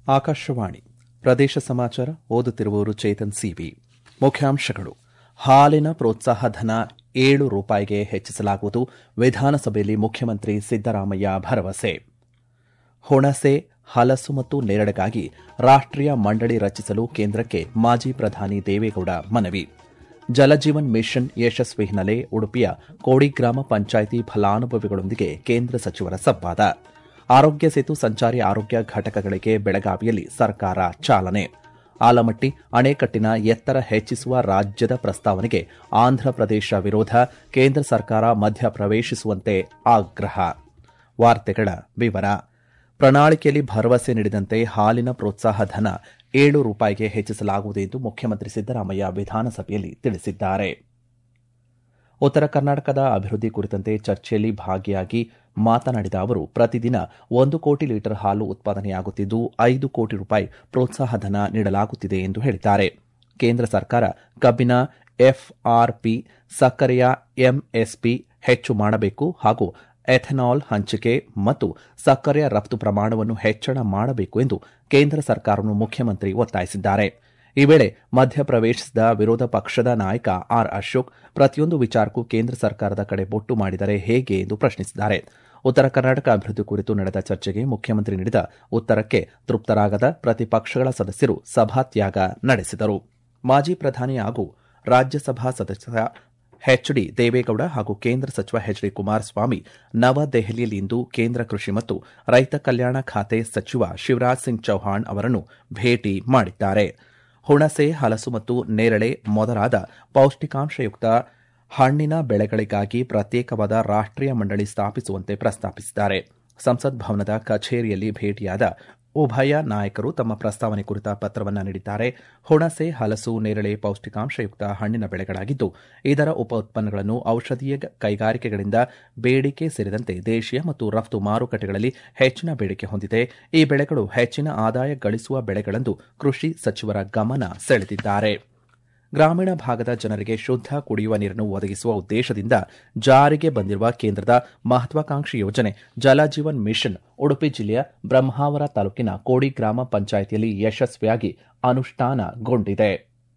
ಆಕಾಶವಾಣಿ ಪ್ರದೇಶ ಸಮಾಚಾರ ಓದುತ್ತಿರುವವರು ಚೇತನ್ ಸಿವಿ ಮುಖ್ಯಾಂಶಗಳು ಹಾಲಿನ ಪ್ರೋತ್ಸಾಹ ಧನ ಏಳು ರೂಪಾಯಿಗೆ ಹೆಚ್ಚಿಸಲಾಗುವುದು ವಿಧಾನಸಭೆಯಲ್ಲಿ ಮುಖ್ಯಮಂತ್ರಿ ಸಿದ್ದರಾಮಯ್ಯ ಭರವಸೆ ಹುಣಸೆ ಹಲಸು ಮತ್ತು ನೇರಳೆಗಾಗಿ ರಾಷ್ಟೀಯ ಮಂಡಳಿ ರಚಿಸಲು ಕೇಂದ್ರಕ್ಕೆ ಮಾಜಿ ಪ್ರಧಾನಿ ದೇವೇಗೌಡ ಮನವಿ ಜಲಜೀವನ್ ಮಿಷನ್ ಯಶಸ್ವಿ ಹಿನ್ನೆಲೆ ಉಡುಪಿಯ ಕೋಡಿ ಗ್ರಾಮ ಪಂಚಾಯಿತಿ ಫಲಾನುಭವಿಗಳೊಂದಿಗೆ ಕೇಂದ್ರ ಸಚಿವರ ಸಂವಾದ ಆರೋಗ್ಯ ಸೇತು ಸಂಚಾರಿ ಆರೋಗ್ಯ ಘಟಕಗಳಿಗೆ ಬೆಳಗಾವಿಯಲ್ಲಿ ಸರ್ಕಾರ ಚಾಲನೆ ಆಲಮಟ್ಟಿ ಅಣೆಕಟ್ಟಿನ ಎತ್ತರ ಹೆಚ್ಚಿಸುವ ರಾಜ್ಯದ ಪ್ರಸ್ತಾವನೆಗೆ ಆಂಧ್ರಪ್ರದೇಶ ವಿರೋಧ ಕೇಂದ್ರ ಸರ್ಕಾರ ಮಧ್ಯ ಪ್ರವೇಶಿಸುವಂತೆ ಆಗ್ರಹ ವಾರ್ತೆಗಳ ವಿವರ ಪ್ರಣಾಳಿಕೆಯಲ್ಲಿ ಭರವಸೆ ನೀಡಿದಂತೆ ಹಾಲಿನ ಪ್ರೋತ್ಸಾಹ ಧನ ಏಳು ರೂಪಾಯಿಗೆ ಹೆಚ್ಚಿಸಲಾಗುವುದು ಎಂದು ಮುಖ್ಯಮಂತ್ರಿ ಸಿದ್ದರಾಮಯ್ಯ ವಿಧಾನಸಭೆಯಲ್ಲಿ ತಿಳಿಸಿದ್ದಾರೆ ಉತ್ತರ ಕರ್ನಾಟಕದ ಅಭಿವೃದ್ಧಿ ಕುರಿತಂತೆ ಚರ್ಚೆಯಲ್ಲಿ ಭಾಗಿಯಾಗಿ ಮಾತನಾಡಿದ ಅವರು ಪ್ರತಿದಿನ ಒಂದು ಕೋಟಿ ಲೀಟರ್ ಹಾಲು ಉತ್ಪಾದನೆಯಾಗುತ್ತಿದ್ದು ಐದು ಕೋಟಿ ರೂಪಾಯಿ ಪ್ರೋತ್ಸಾಹ ಧನ ನೀಡಲಾಗುತ್ತಿದೆ ಎಂದು ಹೇಳಿದ್ದಾರೆ ಕೇಂದ್ರ ಸರ್ಕಾರ ಕಬ್ಬಿನ ಎಫ್ಆರ್ಪಿ ಸಕ್ಕರೆಯ ಎಂಎಸ್ಪಿ ಹೆಚ್ಚು ಮಾಡಬೇಕು ಹಾಗೂ ಎಥೆನಾಲ್ ಹಂಚಿಕೆ ಮತ್ತು ಸಕ್ಕರೆಯ ರಫ್ತು ಪ್ರಮಾಣವನ್ನು ಹೆಚ್ಚಳ ಮಾಡಬೇಕು ಎಂದು ಕೇಂದ್ರ ಸರ್ಕಾರವನ್ನು ಮುಖ್ಯಮಂತ್ರಿ ಒತ್ತಾಯಿಸಿದ್ದಾರೆ ಈ ವೇಳೆ ಮಧ್ಯಪ್ರವೇಶಿಸಿದ ವಿರೋಧ ಪಕ್ಷದ ನಾಯಕ ಆರ್ ಅಶೋಕ್ ಪ್ರತಿಯೊಂದು ವಿಚಾರಕ್ಕೂ ಕೇಂದ್ರ ಸರ್ಕಾರದ ಕಡೆ ಬೊಟ್ಟು ಮಾಡಿದರೆ ಹೇಗೆ ಎಂದು ಪ್ರಶ್ನಿಸಿದ್ದಾರೆ ಉತ್ತರ ಕರ್ನಾಟಕ ಅಭಿವೃದ್ಧಿ ಕುರಿತು ನಡೆದ ಚರ್ಚೆಗೆ ಮುಖ್ಯಮಂತ್ರಿ ನೀಡಿದ ಉತ್ತರಕ್ಕೆ ತೃಪ್ತರಾಗದ ಪ್ರತಿಪಕ್ಷಗಳ ಸದಸ್ಯರು ಸಭಾತ್ಯಾಗ ನಡೆಸಿದರು ಮಾಜಿ ಪ್ರಧಾನಿ ಹಾಗೂ ರಾಜ್ಯಸಭಾ ಸದಸ್ಯ ಎಚ್ಡಿ ದೇವೇಗೌಡ ಹಾಗೂ ಕೇಂದ್ರ ಸಚಿವ ಎಚ್ ಡಿ ಕುಮಾರಸ್ವಾಮಿ ನವದೆಹಲಿಯಲ್ಲಿಂದು ಕೇಂದ್ರ ಕೃಷಿ ಮತ್ತು ರೈತ ಕಲ್ಯಾಣ ಖಾತೆ ಸಚಿವ ಶಿವರಾಜ್ ಸಿಂಗ್ ಚೌಹಾಣ್ ಅವರನ್ನು ಭೇಟಿ ಮಾಡಿದ್ದಾರೆ ಹುಣಸೆ ಹಲಸು ಮತ್ತು ನೇರಳೆ ಮೊದಲಾದ ಪೌಷ್ಟಿಕಾಂಶಯುಕ್ತ ಹಣ್ಣಿನ ಬೆಳೆಗಳಿಗಾಗಿ ಪ್ರತ್ಯೇಕವಾದ ರಾಷ್ಟೀಯ ಮಂಡಳಿ ಸ್ಥಾಪಿಸುವಂತೆ ಪ್ರಸ್ತಾಪಿಸಿದ್ದಾರೆ ಸಂಸತ್ ಭವನದ ಕಚೇರಿಯಲ್ಲಿ ಭೇಟಿಯಾದ ಉಭಯ ನಾಯಕರು ತಮ್ಮ ಪ್ರಸ್ತಾವನೆ ಕುರಿತ ಪತ್ರವನ್ನು ನೀಡಿದ್ದಾರೆ ಹುಣಸೆ ಹಲಸು ನೇರಳೆ ಪೌಷ್ಟಿಕಾಂಶಯುಕ್ತ ಹಣ್ಣಿನ ಬೆಳೆಗಳಾಗಿದ್ದು ಇದರ ಉಪ ಉತ್ಪನ್ನಗಳನ್ನು ಔಷಧೀಯ ಕೈಗಾರಿಕೆಗಳಿಂದ ಬೇಡಿಕೆ ಸೇರಿದಂತೆ ದೇಶೀಯ ಮತ್ತು ರಫ್ತು ಮಾರುಕಟ್ಟೆಗಳಲ್ಲಿ ಹೆಚ್ಚಿನ ಬೇಡಿಕೆ ಹೊಂದಿದೆ ಈ ಬೆಳೆಗಳು ಹೆಚ್ಚಿನ ಆದಾಯ ಗಳಿಸುವ ಬೆಳೆಗಳೆಂದು ಕೃಷಿ ಸಚಿವರ ಗಮನ ಸೆಳೆದಿದ್ದಾರೆ ಗ್ರಾಮೀಣ ಭಾಗದ ಜನರಿಗೆ ಶುದ್ಧ ಕುಡಿಯುವ ನೀರನ್ನು ಒದಗಿಸುವ ಉದ್ದೇಶದಿಂದ ಜಾರಿಗೆ ಬಂದಿರುವ ಕೇಂದ್ರದ ಮಹತ್ವಾಕಾಂಕ್ಷಿ ಯೋಜನೆ ಜಲಜೀವನ್ ಮಿಷನ್ ಉಡುಪಿ ಜಿಲ್ಲೆಯ ಬ್ರಹ್ಮಾವರ ತಾಲೂಕಿನ ಕೋಡಿ ಗ್ರಾಮ ಪಂಚಾಯಿತಿಯಲ್ಲಿ ಯಶಸ್ವಿಯಾಗಿ ಅನುಷ್ಠಾನಗೊಂಡಿದೆ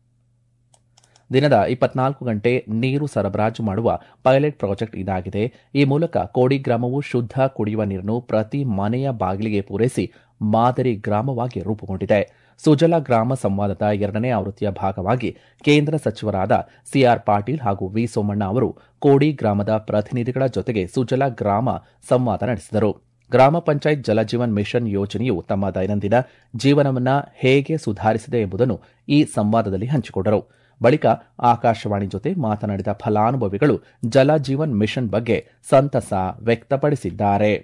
ದಿನದ ಇಪ್ಪತ್ನಾಲ್ಕು ಗಂಟೆ ನೀರು ಸರಬರಾಜು ಮಾಡುವ ಪೈಲಟ್ ಪ್ರಾಜೆಕ್ಟ್ ಇದಾಗಿದೆ ಈ ಮೂಲಕ ಕೋಡಿ ಗ್ರಾಮವು ಶುದ್ಧ ಕುಡಿಯುವ ನೀರನ್ನು ಪ್ರತಿ ಮನೆಯ ಬಾಗಿಲಿಗೆ ಪೂರೈಸಿ ಮಾದರಿ ಗ್ರಾಮವಾಗಿ ರೂಪುಗೊಂಡಿದೆ ಸುಜಲ ಗ್ರಾಮ ಸಂವಾದದ ಎರಡನೇ ಆವೃತ್ತಿಯ ಭಾಗವಾಗಿ ಕೇಂದ್ರ ಸಚಿವರಾದ ಸಿಆರ್ ಪಾಟೀಲ್ ಹಾಗೂ ವಿ ಸೋಮಣ್ಣ ಅವರು ಕೋಡಿ ಗ್ರಾಮದ ಪ್ರತಿನಿಧಿಗಳ ಜೊತೆಗೆ ಸುಜಲ ಗ್ರಾಮ ಸಂವಾದ ನಡೆಸಿದರು ಗ್ರಾಮ ಪಂಚಾಯತ್ ಜಲಜೀವನ್ ಮಿಷನ್ ಯೋಜನೆಯು ತಮ್ಮ ದೈನಂದಿನ ಜೀವನವನ್ನ ಹೇಗೆ ಸುಧಾರಿಸಿದೆ ಎಂಬುದನ್ನು ಈ ಸಂವಾದದಲ್ಲಿ ಹಂಚಿಕೊಂಡರು ಬಳಿಕ ಆಕಾಶವಾಣಿ ಜೊತೆ ಮಾತನಾಡಿದ ಫಲಾನುಭವಿಗಳು ಜಲಜೀವನ್ ಮಿಷನ್ ಬಗ್ಗೆ ಸಂತಸ ವ್ಯಕ್ತಪಡಿಸಿದ್ದಾರೆ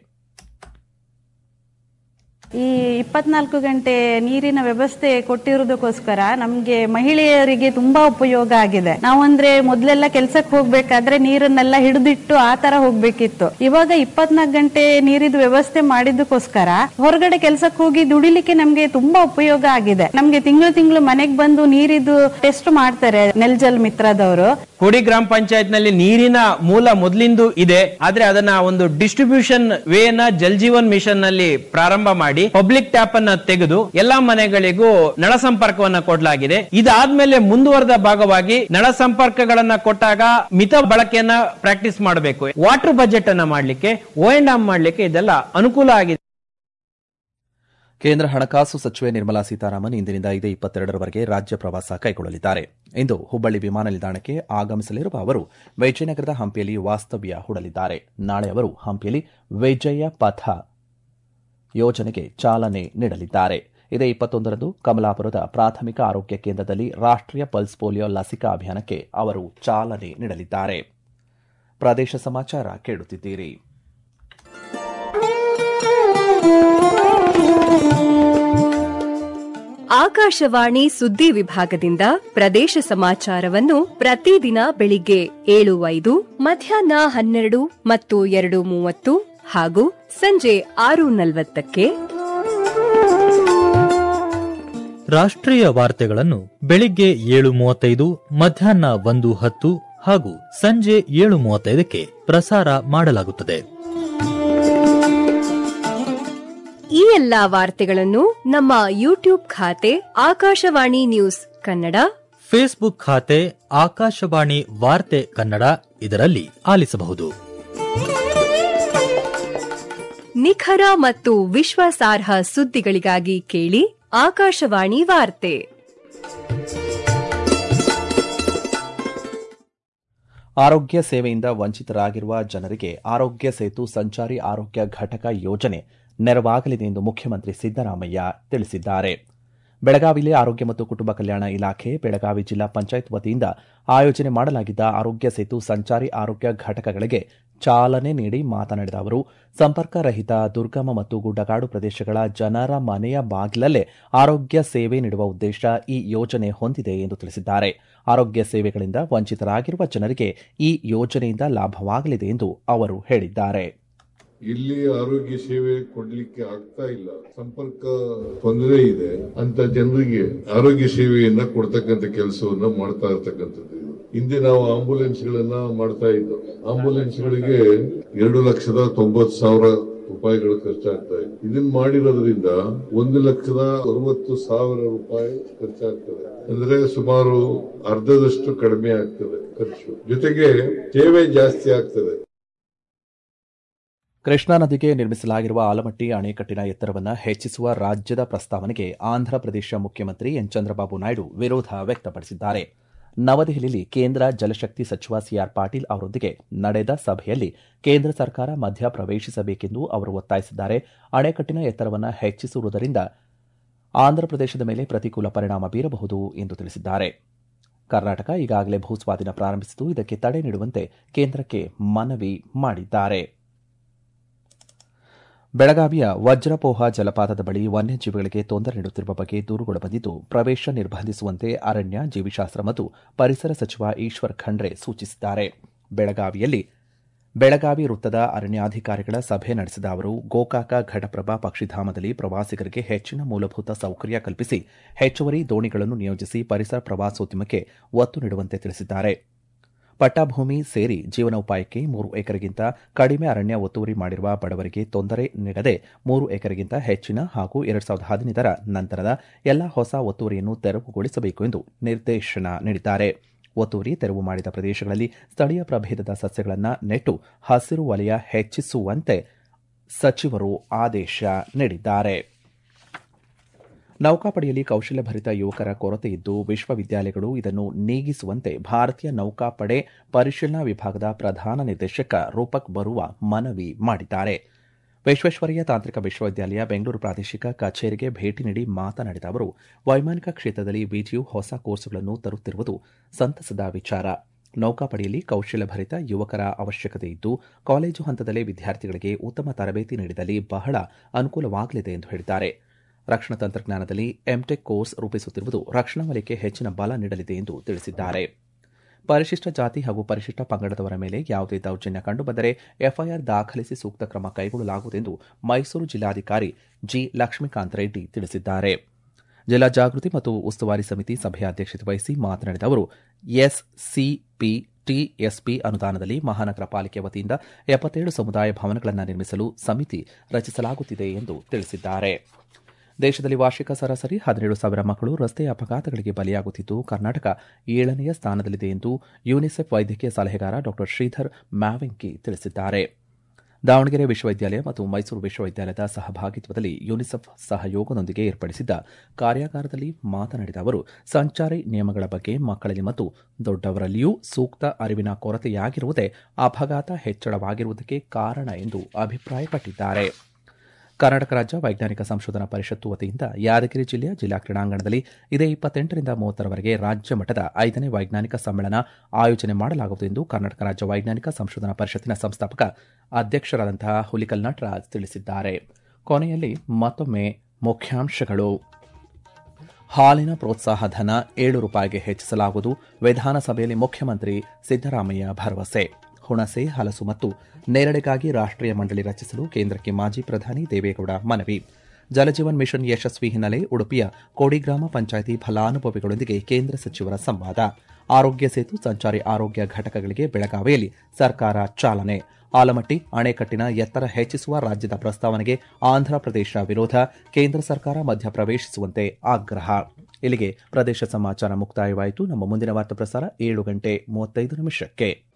ಈ ಇಪ್ಪತ್ನಾಲ್ಕು ಗಂಟೆ ನೀರಿನ ವ್ಯವಸ್ಥೆ ಕೊಟ್ಟಿರುವುದಕ್ಕೋಸ್ಕರ ನಮ್ಗೆ ಮಹಿಳೆಯರಿಗೆ ತುಂಬಾ ಉಪಯೋಗ ಆಗಿದೆ ನಾವಂದ್ರೆ ಮೊದ್ಲೆಲ್ಲ ಕೆಲ್ಸಕ್ಕೆ ಹೋಗ್ಬೇಕಾದ್ರೆ ನೀರನ್ನೆಲ್ಲ ಹಿಡಿದಿಟ್ಟು ಆ ತರ ಹೋಗ್ಬೇಕಿತ್ತು ಇವಾಗ ಇಪ್ಪತ್ನಾಲ್ಕು ಗಂಟೆ ನೀರಿದ ವ್ಯವಸ್ಥೆ ಮಾಡಿದ್ದಕ್ಕೋಸ್ಕರ ಹೊರಗಡೆ ಕೆಲ್ಸಕ್ಕೆ ಹೋಗಿ ದುಡಿಲಿಕ್ಕೆ ನಮ್ಗೆ ತುಂಬಾ ಉಪಯೋಗ ಆಗಿದೆ ನಮ್ಗೆ ತಿಂಗಳು ತಿಂಗಳು ಮನೆಗೆ ಬಂದು ನೀರಿದು ಟೆಸ್ಟ್ ಮಾಡ್ತಾರೆ ನೆಲ್ಜಲ್ ಮಿತ್ರದವರು ಕೋಡಿ ಗ್ರಾಮ ಪಂಚಾಯತ್ ನಲ್ಲಿ ನೀರಿನ ಮೂಲ ಮೊದಲಿಂದು ಇದೆ ಆದ್ರೆ ಅದನ್ನ ಒಂದು ಡಿಸ್ಟ್ರಿಬ್ಯೂಷನ್ ವೇ ನ ಜಲ್ ಜೀವನ್ ಮಿಷನ್ ನಲ್ಲಿ ಪ್ರಾರಂಭ ಮಾಡಿ ಪಬ್ಲಿಕ್ ಟ್ಯಾಪ್ ಅನ್ನ ತೆಗೆದು ಎಲ್ಲಾ ಮನೆಗಳಿಗೂ ನಳ ಸಂಪರ್ಕವನ್ನ ಕೊಡಲಾಗಿದೆ ಇದಾದ್ಮೇಲೆ ಮುಂದುವರೆದ ಭಾಗವಾಗಿ ನಳ ಸಂಪರ್ಕಗಳನ್ನ ಕೊಟ್ಟಾಗ ಮಿತ ಬಳಕೆಯನ್ನ ಪ್ರಾಕ್ಟೀಸ್ ಮಾಡಬೇಕು ವಾಟರ್ ಬಜೆಟ್ ಅನ್ನ ಮಾಡ್ಲಿಕ್ಕೆ ಓ ಅಂಡ್ ಆಮ್ ಮಾಡ್ಲಿಕ್ಕೆ ಇದೆಲ್ಲ ಅನುಕೂಲ ಆಗಿದೆ ಕೇಂದ್ರ ಹಣಕಾಸು ಸಚಿವೆ ನಿರ್ಮಲಾ ಸೀತಾರಾಮನ್ ಇಂದಿನಿಂದ ಇದೇ ಇಪ್ಪತ್ತೆರಡರವರೆಗೆ ರಾಜ್ಯ ಪ್ರವಾಸ ಕೈಗೊಳ್ಳಲಿದ್ದಾರೆ ಇಂದು ಹುಬ್ಬಳ್ಳಿ ವಿಮಾನ ನಿಲ್ದಾಣಕ್ಕೆ ಆಗಮಿಸಲಿರುವ ಅವರು ವಿಜಯನಗರದ ಹಂಪಿಯಲ್ಲಿ ವಾಸ್ತವ್ಯ ಹೂಡಲಿದ್ದಾರೆ ನಾಳೆ ಅವರು ಹಂಪಿಯಲ್ಲಿ ವಿಜಯ ಪಥ ಯೋಜನೆಗೆ ಚಾಲನೆ ನೀಡಲಿದ್ದಾರೆ ಇದೇ ಇಪ್ಪತ್ತೊಂದರಂದು ಕಮಲಾಪುರದ ಪ್ರಾಥಮಿಕ ಆರೋಗ್ಯ ಕೇಂದ್ರದಲ್ಲಿ ರಾಷ್ಟೀಯ ಪಲ್ಸ್ ಪೋಲಿಯೋ ಲಸಿಕಾ ಅಭಿಯಾನಕ್ಕೆ ಅವರು ಚಾಲನೆ ನೀಡಲಿದ್ದಾರೆ ಪ್ರದೇಶ ಸಮಾಚಾರ ಕೇಳುತ್ತಿದ್ದೀರಿ ಆಕಾಶವಾಣಿ ಸುದ್ದಿ ವಿಭಾಗದಿಂದ ಪ್ರದೇಶ ಸಮಾಚಾರವನ್ನು ಪ್ರತಿದಿನ ಬೆಳಿಗ್ಗೆ ಏಳು ಐದು ಮಧ್ಯಾಹ್ನ ಹನ್ನೆರಡು ಮತ್ತು ಎರಡು ಮೂವತ್ತು ಹಾಗೂ ಸಂಜೆ ಆರು ನಲವತ್ತಕ್ಕೆ ರಾಷ್ಟ್ರೀಯ ವಾರ್ತೆಗಳನ್ನು ಬೆಳಿಗ್ಗೆ ಏಳು ಮೂವತ್ತೈದು ಮಧ್ಯಾಹ್ನ ಒಂದು ಹತ್ತು ಹಾಗೂ ಸಂಜೆ ಏಳು ಮೂವತ್ತೈದಕ್ಕೆ ಪ್ರಸಾರ ಮಾಡಲಾಗುತ್ತದೆ ಈ ಎಲ್ಲಾ ವಾರ್ತೆಗಳನ್ನು ನಮ್ಮ ಯೂಟ್ಯೂಬ್ ಖಾತೆ ಆಕಾಶವಾಣಿ ನ್ಯೂಸ್ ಕನ್ನಡ ಫೇಸ್ಬುಕ್ ಖಾತೆ ಆಕಾಶವಾಣಿ ವಾರ್ತೆ ಕನ್ನಡ ಇದರಲ್ಲಿ ಆಲಿಸಬಹುದು ನಿಖರ ಮತ್ತು ವಿಶ್ವಾಸಾರ್ಹ ಸುದ್ದಿಗಳಿಗಾಗಿ ಕೇಳಿ ಆಕಾಶವಾಣಿ ವಾರ್ತೆ ಆರೋಗ್ಯ ಸೇವೆಯಿಂದ ವಂಚಿತರಾಗಿರುವ ಜನರಿಗೆ ಆರೋಗ್ಯ ಸೇತು ಸಂಚಾರಿ ಆರೋಗ್ಯ ಘಟಕ ಯೋಜನೆ ನೆರವಾಗಲಿದೆ ಎಂದು ಮುಖ್ಯಮಂತ್ರಿ ಸಿದ್ದರಾಮಯ್ಯ ತಿಳಿಸಿದ್ದಾರೆ ಬೆಳಗಾವಿಯಲ್ಲಿ ಆರೋಗ್ಯ ಮತ್ತು ಕುಟುಂಬ ಕಲ್ಯಾಣ ಇಲಾಖೆ ಬೆಳಗಾವಿ ಜಿಲ್ಲಾ ಪಂಚಾಯತ್ ವತಿಯಿಂದ ಆಯೋಜನೆ ಮಾಡಲಾಗಿದ್ದ ಆರೋಗ್ಯ ಸೇತು ಸಂಚಾರಿ ಆರೋಗ್ಯ ಘಟಕಗಳಿಗೆ ಚಾಲನೆ ನೀಡಿ ಮಾತನಾಡಿದ ಅವರು ಸಂಪರ್ಕ ರಹಿತ ದುರ್ಗಮ ಮತ್ತು ಗುಡ್ಡಗಾಡು ಪ್ರದೇಶಗಳ ಜನರ ಮನೆಯ ಬಾಗಿಲಲ್ಲೇ ಆರೋಗ್ಯ ಸೇವೆ ನೀಡುವ ಉದ್ದೇಶ ಈ ಯೋಜನೆ ಹೊಂದಿದೆ ಎಂದು ತಿಳಿಸಿದ್ದಾರೆ ಆರೋಗ್ಯ ಸೇವೆಗಳಿಂದ ವಂಚಿತರಾಗಿರುವ ಜನರಿಗೆ ಈ ಯೋಜನೆಯಿಂದ ಲಾಭವಾಗಲಿದೆ ಎಂದು ಅವರು ಹೇಳಿದ್ದಾರೆ ಇಲ್ಲಿ ಆರೋಗ್ಯ ಸೇವೆ ಕೊಡ್ಲಿಕ್ಕೆ ಆಗ್ತಾ ಇಲ್ಲ ಸಂಪರ್ಕ ತೊಂದರೆ ಇದೆ ಅಂತ ಜನರಿಗೆ ಆರೋಗ್ಯ ಸೇವೆಯನ್ನ ಕೊಡ್ತಕ್ಕಂಥ ಕೆಲಸವನ್ನ ಮಾಡ್ತಾ ಇರ್ತಕ್ಕಂಥದ್ದು ಇದು ಹಿಂದೆ ನಾವು ಆಂಬುಲೆನ್ಸ್ ಗಳನ್ನ ಮಾಡ್ತಾ ಇದ್ದೋ ಆಂಬುಲೆನ್ಸ್ ಗಳಿಗೆ ಎರಡು ಲಕ್ಷದ ತೊಂಬತ್ತು ಸಾವಿರ ರೂಪಾಯಿಗಳು ಖರ್ಚಾಗ್ತಾ ಇದೆ ಇದನ್ನ ಮಾಡಿರೋದ್ರಿಂದ ಒಂದು ಲಕ್ಷದ ಅರವತ್ತು ಸಾವಿರ ರೂಪಾಯಿ ಖರ್ಚಾಗ್ತದೆ ಅಂದ್ರೆ ಸುಮಾರು ಅರ್ಧದಷ್ಟು ಕಡಿಮೆ ಆಗ್ತದೆ ಖರ್ಚು ಜೊತೆಗೆ ಸೇವೆ ಜಾಸ್ತಿ ಆಗ್ತದೆ ಕೃಷ್ಣಾ ನದಿಗೆ ನಿರ್ಮಿಸಲಾಗಿರುವ ಆಲಮಟ್ಟಿ ಅಣೆಕಟ್ಟಿನ ಎತ್ತರವನ್ನು ಹೆಚ್ಚಿಸುವ ರಾಜ್ಯದ ಪ್ರಸ್ತಾವನೆಗೆ ಆಂಧ್ರಪ್ರದೇಶ ಮುಖ್ಯಮಂತ್ರಿ ಎನ್ ಚಂದ್ರಬಾಬು ನಾಯ್ಡು ವಿರೋಧ ವ್ಯಕ್ತಪಡಿಸಿದ್ದಾರೆ ನವದೆಹಲಿಯಲ್ಲಿ ಕೇಂದ್ರ ಜಲಶಕ್ತಿ ಸಚಿವ ಸಿಆರ್ ಪಾಟೀಲ್ ಅವರೊಂದಿಗೆ ನಡೆದ ಸಭೆಯಲ್ಲಿ ಕೇಂದ್ರ ಸರ್ಕಾರ ಮಧ್ಯ ಪ್ರವೇಶಿಸಬೇಕೆಂದು ಅವರು ಒತ್ತಾಯಿಸಿದ್ದಾರೆ ಅಣೆಕಟ್ಟಿನ ಎತ್ತರವನ್ನು ಹೆಚ್ಚಿಸುವುದರಿಂದ ಆಂಧ್ರಪ್ರದೇಶದ ಮೇಲೆ ಪ್ರತಿಕೂಲ ಪರಿಣಾಮ ಬೀರಬಹುದು ಎಂದು ತಿಳಿಸಿದ್ದಾರೆ ಕರ್ನಾಟಕ ಈಗಾಗಲೇ ಭೂಸ್ವಾಧೀನ ಪ್ರಾರಂಭಿಸಿದ್ದು ಇದಕ್ಕೆ ತಡೆ ನೀಡುವಂತೆ ಕೇಂದ್ರಕ್ಕೆ ಮನವಿ ಮಾಡಿದ್ದಾರೆ ಬೆಳಗಾವಿಯ ವಜ್ರಪೋಹ ಜಲಪಾತದ ಬಳಿ ವನ್ಯಜೀವಿಗಳಿಗೆ ತೊಂದರೆ ನೀಡುತ್ತಿರುವ ಬಗ್ಗೆ ದೂರುಗಳು ಬಂದಿದ್ದು ಪ್ರವೇಶ ನಿರ್ಬಂಧಿಸುವಂತೆ ಅರಣ್ಯ ಜೀವಿಶಾಸ್ತ್ರ ಮತ್ತು ಪರಿಸರ ಸಚಿವ ಈಶ್ವರ್ ಖಂಡ್ರೆ ಸೂಚಿಸಿದ್ದಾರೆ ಬೆಳಗಾವಿಯಲ್ಲಿ ಬೆಳಗಾವಿ ವೃತ್ತದ ಅರಣ್ಯಾಧಿಕಾರಿಗಳ ಸಭೆ ನಡೆಸಿದ ಅವರು ಗೋಕಾಕ ಘಟಪ್ರಭಾ ಪಕ್ಷಿಧಾಮದಲ್ಲಿ ಪ್ರವಾಸಿಗರಿಗೆ ಹೆಚ್ಚಿನ ಮೂಲಭೂತ ಸೌಕರ್ಯ ಕಲ್ಪಿಸಿ ಹೆಚ್ಚುವರಿ ದೋಣಿಗಳನ್ನು ನಿಯೋಜಿಸಿ ಪರಿಸರ ಪ್ರವಾಸೋದ್ಯಮಕ್ಕೆ ಒತ್ತು ನೀಡುವಂತೆ ತಿಳಿಸಿದ್ದಾರೆ ಪಟ್ಟಾಭೂಮಿ ಸೇರಿ ಜೀವನೋಪಾಯಕ್ಕೆ ಮೂರು ಎಕರೆಗಿಂತ ಕಡಿಮೆ ಅರಣ್ಯ ಒತ್ತುವರಿ ಮಾಡಿರುವ ಬಡವರಿಗೆ ತೊಂದರೆ ನೀಡದೆ ಮೂರು ಎಕರೆಗಿಂತ ಹೆಚ್ಚಿನ ಹಾಗೂ ಎರಡ್ ಸಾವಿರದ ಹದಿನೈದರ ನಂತರದ ಎಲ್ಲ ಹೊಸ ಒತ್ತುವರಿಯನ್ನು ತೆರವುಗೊಳಿಸಬೇಕು ಎಂದು ನಿರ್ದೇಶನ ನೀಡಿದ್ದಾರೆ ಒತ್ತುವರಿ ತೆರವು ಮಾಡಿದ ಪ್ರದೇಶಗಳಲ್ಲಿ ಸ್ಥಳೀಯ ಪ್ರಭೇದದ ಸಸ್ಯಗಳನ್ನು ನೆಟ್ಟು ಹಸಿರು ವಲಯ ಹೆಚ್ಚಿಸುವಂತೆ ಸಚಿವರು ಆದೇಶ ನೀಡಿದ್ದಾರೆ ನೌಕಾಪಡೆಯಲ್ಲಿ ಕೌಶಲ್ಯಭರಿತ ಯುವಕರ ಕೊರತೆ ಇದ್ದು ವಿಶ್ವವಿದ್ಯಾಲಯಗಳು ಇದನ್ನು ನೀಗಿಸುವಂತೆ ಭಾರತೀಯ ನೌಕಾಪಡೆ ಪರಿಶೀಲನಾ ವಿಭಾಗದ ಪ್ರಧಾನ ನಿರ್ದೇಶಕ ರೂಪಕ್ ಬರುವ ಮನವಿ ಮಾಡಿದ್ದಾರೆ ವಿಶ್ವೇಶ್ವರಯ್ಯ ತಾಂತ್ರಿಕ ವಿಶ್ವವಿದ್ಯಾಲಯ ಬೆಂಗಳೂರು ಪ್ರಾದೇಶಿಕ ಕಚೇರಿಗೆ ಭೇಟಿ ನೀಡಿ ಮಾತನಾಡಿದ ಅವರು ವೈಮಾನಿಕ ಕ್ಷೇತ್ರದಲ್ಲಿ ವಿಟಿಯು ಹೊಸ ಕೋರ್ಸ್ಗಳನ್ನು ತರುತ್ತಿರುವುದು ಸಂತಸದ ವಿಚಾರ ನೌಕಾಪಡೆಯಲ್ಲಿ ಕೌಶಲ್ಯಭರಿತ ಯುವಕರ ಅವಶ್ಯಕತೆ ಇದ್ದು ಕಾಲೇಜು ಹಂತದಲ್ಲೇ ವಿದ್ಯಾರ್ಥಿಗಳಿಗೆ ಉತ್ತಮ ತರಬೇತಿ ನೀಡಿದಲ್ಲಿ ಬಹಳ ಅನುಕೂಲವಾಗಲಿದೆ ಎಂದು ಹೇಳಿದ್ದಾರೆ ರಕ್ಷಣಾ ತಂತ್ರಜ್ಞಾನದಲ್ಲಿ ಎಂಟೆಕ್ ಕೋರ್ಸ್ ರೂಪಿಸುತ್ತಿರುವುದು ರಕ್ಷಣಾ ವಲಯಕ್ಕೆ ಹೆಚ್ಚಿನ ಬಲ ನೀಡಲಿದೆ ಎಂದು ತಿಳಿಸಿದ್ದಾರೆ ಪರಿಶಿಷ್ಟ ಜಾತಿ ಹಾಗೂ ಪರಿಶಿಷ್ಟ ಪಂಗಡದವರ ಮೇಲೆ ಯಾವುದೇ ದೌರ್ಜನ್ಯ ಕಂಡುಬಂದರೆ ಎಫ್ಐಆರ್ ದಾಖಲಿಸಿ ಸೂಕ್ತ ಕ್ರಮ ಕೈಗೊಳ್ಳಲಾಗುವುದೆಂದು ಮೈಸೂರು ಜಿಲ್ಲಾಧಿಕಾರಿ ಜಿ ಲಕ್ಷ್ಮೀಕಾಂತ್ ರೆಡ್ಡಿ ತಿಳಿಸಿದ್ದಾರೆ ಜಿಲ್ಲಾ ಜಾಗೃತಿ ಮತ್ತು ಉಸ್ತುವಾರಿ ಸಮಿತಿ ಸಭೆಯ ಅಧ್ಯಕ್ಷತೆ ವಹಿಸಿ ಮಾತನಾಡಿದ ಅವರು ಎಸ್ಸಿಪಿ ಟಿಎಸ್ಪಿ ಅನುದಾನದಲ್ಲಿ ಮಹಾನಗರ ಪಾಲಿಕೆ ವತಿಯಿಂದ ಎಪ್ಪತ್ತೇಳು ಸಮುದಾಯ ಭವನಗಳನ್ನು ನಿರ್ಮಿಸಲು ಸಮಿತಿ ರಚಿಸಲಾಗುತ್ತಿದೆ ಎಂದು ತಿಳಿಸಿದ್ದಾರೆ ದೇಶದಲ್ಲಿ ವಾರ್ಷಿಕ ಸರಾಸರಿ ಹದಿನೇಳು ಸಾವಿರ ಮಕ್ಕಳು ರಸ್ತೆ ಅಪಘಾತಗಳಿಗೆ ಬಲಿಯಾಗುತ್ತಿದ್ದು ಕರ್ನಾಟಕ ಏಳನೆಯ ಸ್ಥಾನದಲ್ಲಿದೆ ಎಂದು ಯುನಿಸೆಫ್ ವೈದ್ಯಕೀಯ ಸಲಹೆಗಾರ ಡಾ ಶ್ರೀಧರ್ ಮ್ಯಾವೆಂಕಿ ತಿಳಿಸಿದ್ದಾರೆ ದಾವಣಗೆರೆ ವಿಶ್ವವಿದ್ಯಾಲಯ ಮತ್ತು ಮೈಸೂರು ವಿಶ್ವವಿದ್ಯಾಲಯದ ಸಹಭಾಗಿತ್ವದಲ್ಲಿ ಯುನಿಸೆಫ್ ಸಹಯೋಗದೊಂದಿಗೆ ಏರ್ಪಡಿಸಿದ್ದ ಕಾರ್ಯಾಗಾರದಲ್ಲಿ ಮಾತನಾಡಿದ ಅವರು ಸಂಚಾರಿ ನಿಯಮಗಳ ಬಗ್ಗೆ ಮಕ್ಕಳಲ್ಲಿ ಮತ್ತು ದೊಡ್ಡವರಲ್ಲಿಯೂ ಸೂಕ್ತ ಅರಿವಿನ ಕೊರತೆಯಾಗಿರುವುದೇ ಅಪಘಾತ ಹೆಚ್ಚಳವಾಗಿರುವುದಕ್ಕೆ ಕಾರಣ ಎಂದು ಅಭಿಪ್ರಾಯಪಟ್ಟಿದ್ದಾರೆ ಕರ್ನಾಟಕ ರಾಜ್ಯ ವೈಜ್ಞಾನಿಕ ಸಂಶೋಧನಾ ಪರಿಷತ್ತು ವತಿಯಿಂದ ಯಾದಗಿರಿ ಜಿಲ್ಲೆಯ ಜಿಲ್ಲಾ ಕ್ರೀಡಾಂಗಣದಲ್ಲಿ ಇದೇ ಇಪ್ಪತ್ತೆಂಟರಿಂದ ಮೂವತ್ತರವರೆಗೆ ರಾಜ್ಯ ಮಟ್ಟದ ಐದನೇ ವೈಜ್ಞಾನಿಕ ಸಮ್ಮೇಳನ ಆಯೋಜನೆ ಮಾಡಲಾಗುವುದು ಎಂದು ಕರ್ನಾಟಕ ರಾಜ್ಯ ವೈಜ್ಞಾನಿಕ ಸಂಶೋಧನಾ ಪರಿಷತ್ತಿನ ಸಂಸ್ಥಾಪಕ ಅಧ್ಯಕ್ಷರಾದಂತಹ ಹುಲಿಕಲ್ ನಟರಾಜ್ ತಿಳಿಸಿದ್ದಾರೆ ಕೊನೆಯಲ್ಲಿ ಮತ್ತೊಮ್ಮೆ ಮುಖ್ಯಾಂಶಗಳು ಹಾಲಿನ ಪ್ರೋತ್ಸಾಹ ಧನ ಏಳು ರೂಪಾಯಿಗೆ ಹೆಚ್ಚಿಸಲಾಗುವುದು ವಿಧಾನಸಭೆಯಲ್ಲಿ ಮುಖ್ಯಮಂತ್ರಿ ಸಿದ್ದರಾಮಯ್ಯ ಭರವಸೆ ಹುಣಸೆ ಹಲಸು ಮತ್ತು ನೇರಳೆಗಾಗಿ ರಾಷ್ಟ್ರೀಯ ಮಂಡಳಿ ರಚಿಸಲು ಕೇಂದ್ರಕ್ಕೆ ಮಾಜಿ ಪ್ರಧಾನಿ ದೇವೇಗೌಡ ಮನವಿ ಜಲಜೀವನ್ ಮಿಷನ್ ಯಶಸ್ವಿ ಹಿನ್ನೆಲೆ ಉಡುಪಿಯ ಕೋಡಿಗ್ರಾಮ ಪಂಚಾಯಿತಿ ಫಲಾನುಭವಿಗಳೊಂದಿಗೆ ಕೇಂದ್ರ ಸಚಿವರ ಸಂವಾದ ಆರೋಗ್ಯ ಸೇತು ಸಂಚಾರಿ ಆರೋಗ್ಯ ಘಟಕಗಳಿಗೆ ಬೆಳಗಾವಿಯಲ್ಲಿ ಸರ್ಕಾರ ಚಾಲನೆ ಆಲಮಟ್ಟಿ ಅಣೆಕಟ್ಟಿನ ಎತ್ತರ ಹೆಚ್ಚಿಸುವ ರಾಜ್ಯದ ಪ್ರಸ್ತಾವನೆಗೆ ಆಂಧ್ರಪ್ರದೇಶ ವಿರೋಧ ಕೇಂದ್ರ ಸರ್ಕಾರ ಮಧ್ಯಪ್ರವೇಶಿಸುವಂತೆ ಆಗ್ರಹ ಇಲ್ಲಿಗೆ ಪ್ರದೇಶ ಸಮಾಚಾರ ಮುಕ್ತಾಯವಾಯಿತು ನಮ್ಮ ಮುಂದಿನ ವಾರ್ತಾ ಪ್ರಸಾರ ಏಳು ಗಂಟೆ ಮೂವತ್ತೈದು ನಿಮಿಷಕ್ಕೆ